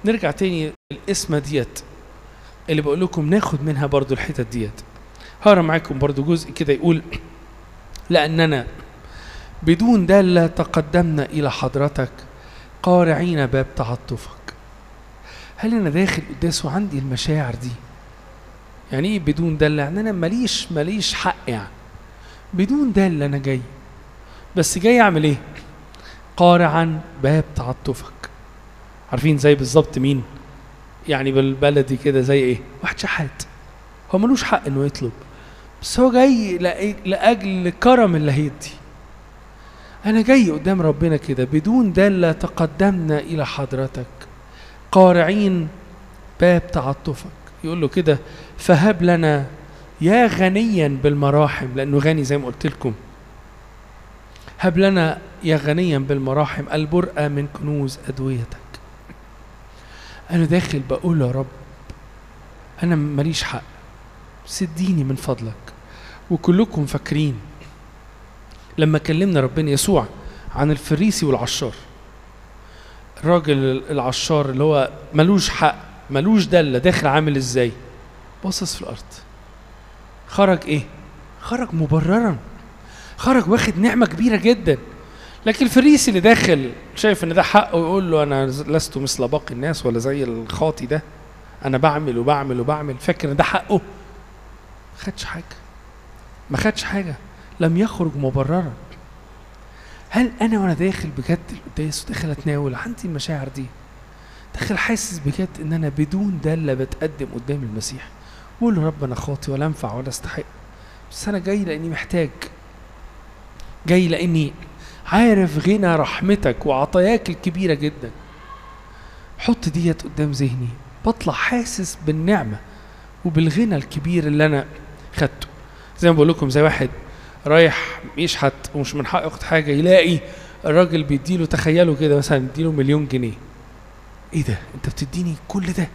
نرجع تاني الاسمة ديت اللي بقول لكم ناخد منها برضو الحتت ديت هقرا معاكم برضو جزء كده يقول لأننا بدون دالة تقدمنا إلى حضرتك قارعين باب تعاطفك هل أنا داخل قداس وعندي المشاعر دي يعني إيه بدون دالة يعني أنا ماليش ماليش حق يعني بدون دالة أنا جاي بس جاي أعمل إيه قارعا باب تعاطفك عارفين زي بالظبط مين يعني بالبلدي كده زي ايه واحد شحات هو ملوش حق انه يطلب بس هو جاي لأ- لاجل كرم اللي هيدي انا جاي قدام ربنا كده بدون دالة تقدمنا الى حضرتك قارعين باب تعاطفك يقول له كده فهب لنا يا غنيا بالمراحم لانه غني زي ما قلت لكم هب لنا يا غنيا بالمراحم البرأة من كنوز أدويتك أنا داخل بقول يا رب أنا ماليش حق بس اديني من فضلك وكلكم فاكرين لما كلمنا ربنا يسوع عن الفريسي والعشار الراجل العشار اللي هو ملوش حق ملوش دلة داخل عامل ازاي باصص في الأرض خرج ايه خرج مبررا خرج واخد نعمة كبيرة جدا لكن الفريسي اللي داخل شايف ان ده حقه ويقول له انا لست مثل باقي الناس ولا زي الخاطي ده انا بعمل وبعمل وبعمل فاكر ان ده حقه ما خدش حاجه ما خدش حاجه لم يخرج مبررا هل انا وانا داخل بجد القداس وداخل اتناول عندي المشاعر دي داخل حاسس بجد ان انا بدون داله بتقدم قدام المسيح بقول له رب انا خاطي ولا انفع ولا استحق بس انا جاي لاني محتاج جاي لاني عارف غنى رحمتك وعطاياك الكبيرة جدا حط ديت قدام ذهني بطلع حاسس بالنعمة وبالغنى الكبير اللي أنا خدته زي ما بقول لكم زي واحد رايح يشحت ومش من حقه ياخد حاجة يلاقي الراجل بيديله تخيلوا كده مثلا يديله مليون جنيه ايه ده انت بتديني كل ده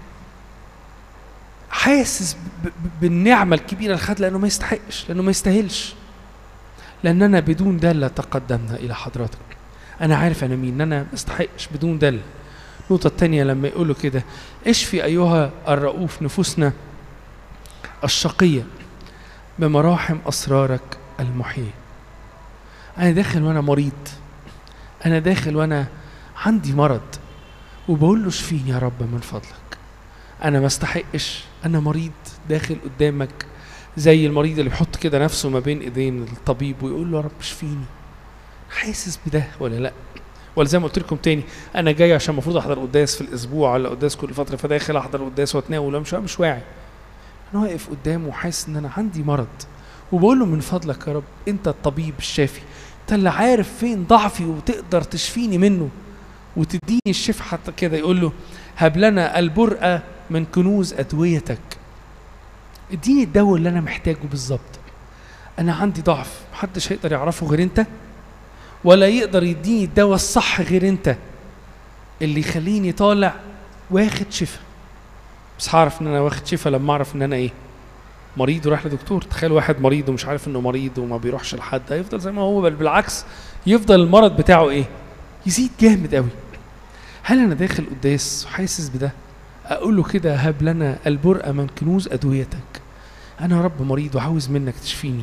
حاسس ب- ب- بالنعمة الكبيرة اللي خدها لأنه ما يستحقش لأنه ما يستاهلش لأننا بدون دالة تقدمنا إلى حضرتك أنا عارف أنا مين أنا ما استحقش بدون دالة النقطة التانية لما يقولوا كده اشفي أيها الرؤوف نفوسنا الشقية بمراحم أسرارك المحيية أنا داخل وأنا مريض أنا داخل وأنا عندي مرض وبقول له اشفيني يا رب من فضلك أنا ما استحقش أنا مريض داخل قدامك زي المريض اللي بيحط كده نفسه ما بين ايدين الطبيب ويقول له يا رب اشفيني حاسس بده ولا لا ولا زي ما قلت لكم تاني انا جاي عشان المفروض احضر قداس في الاسبوع ولا قداس كل فتره فداخل احضر قداس واتناول ولا مش مش واعي انا واقف قدامه وحاسس ان انا عندي مرض وبقول له من فضلك يا رب انت الطبيب الشافي انت اللي عارف فين ضعفي وتقدر تشفيني منه وتديني الشفاء حتى كده يقول له هب لنا البرأة من كنوز أدويتك اديني الدواء اللي انا محتاجه بالظبط انا عندي ضعف محدش هيقدر يعرفه غير انت ولا يقدر يديني الدواء الصح غير انت اللي يخليني طالع واخد شفا بس هعرف ان انا واخد شفا لما اعرف ان انا ايه مريض وراح لدكتور تخيل واحد مريض ومش عارف انه مريض وما بيروحش لحد هيفضل زي ما هو بل بالعكس يفضل المرض بتاعه ايه يزيد جامد قوي هل انا داخل قداس وحاسس بده اقول له كده هب لنا البرأة من كنوز ادويتك انا يا رب مريض وعاوز منك تشفيني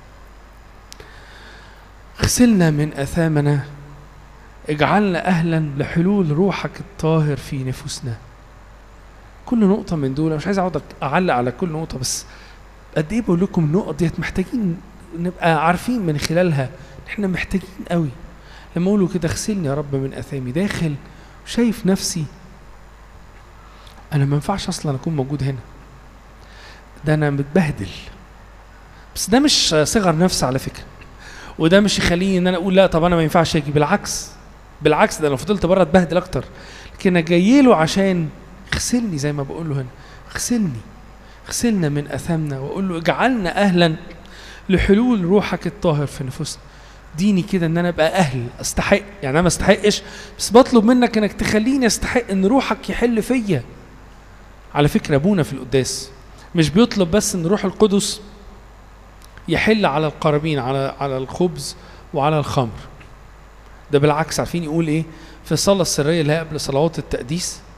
اغسلنا من اثامنا اجعلنا اهلا لحلول روحك الطاهر في نفوسنا كل نقطة من دول أنا مش عايز اقعد اعلق على كل نقطة بس قد ايه بقول لكم النقط ديت محتاجين نبقى عارفين من خلالها إن احنا محتاجين قوي لما اقوله كده اغسلني يا رب من اثامي داخل شايف نفسي انا ما ينفعش اصلا اكون موجود هنا ده انا متبهدل بس ده مش صغر نفس على فكره وده مش يخليني ان انا اقول لا طب انا ما ينفعش اجي بالعكس بالعكس ده انا لو فضلت بره اتبهدل اكتر لكن انا جاي له عشان اغسلني زي ما بقول له هنا اغسلني اغسلنا من اثامنا واقول له اجعلنا اهلا لحلول روحك الطاهر في نفوسنا ديني كده ان انا ابقى اهل استحق يعني انا ما استحقش بس بطلب منك انك تخليني استحق ان روحك يحل فيا على فكره ابونا في القداس مش بيطلب بس ان روح القدس يحل على القرابين على على الخبز وعلى الخمر ده بالعكس عارفين يقول ايه في الصلاه السريه اللي هي قبل صلوات التقديس